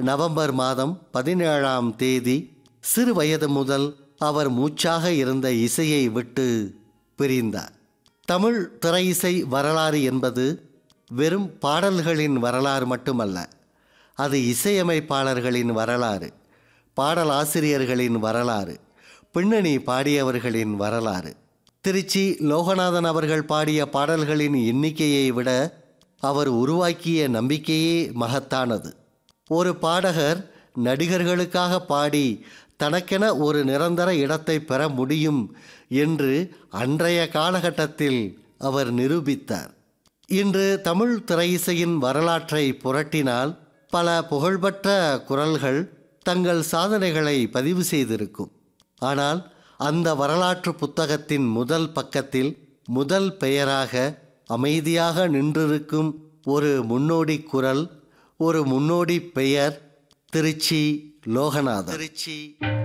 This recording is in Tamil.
நவம்பர் மாதம் பதினேழாம் தேதி சிறு வயது முதல் அவர் மூச்சாக இருந்த இசையை விட்டு பிரிந்தார் தமிழ் திரை இசை வரலாறு என்பது வெறும் பாடல்களின் வரலாறு மட்டுமல்ல அது இசையமைப்பாளர்களின் வரலாறு பாடலாசிரியர்களின் வரலாறு பின்னணி பாடியவர்களின் வரலாறு திருச்சி லோகநாதன் அவர்கள் பாடிய பாடல்களின் எண்ணிக்கையை விட அவர் உருவாக்கிய நம்பிக்கையே மகத்தானது ஒரு பாடகர் நடிகர்களுக்காக பாடி தனக்கென ஒரு நிரந்தர இடத்தை பெற முடியும் என்று அன்றைய காலகட்டத்தில் அவர் நிரூபித்தார் இன்று தமிழ் திரையிசையின் வரலாற்றை புரட்டினால் பல புகழ்பெற்ற குரல்கள் தங்கள் சாதனைகளை பதிவு செய்திருக்கும் ஆனால் அந்த வரலாற்று புத்தகத்தின் முதல் பக்கத்தில் முதல் பெயராக அமைதியாக நின்றிருக்கும் ஒரு முன்னோடி குரல் ஒரு முன்னோடி பெயர் திருச்சி லோகநாதன் திருச்சி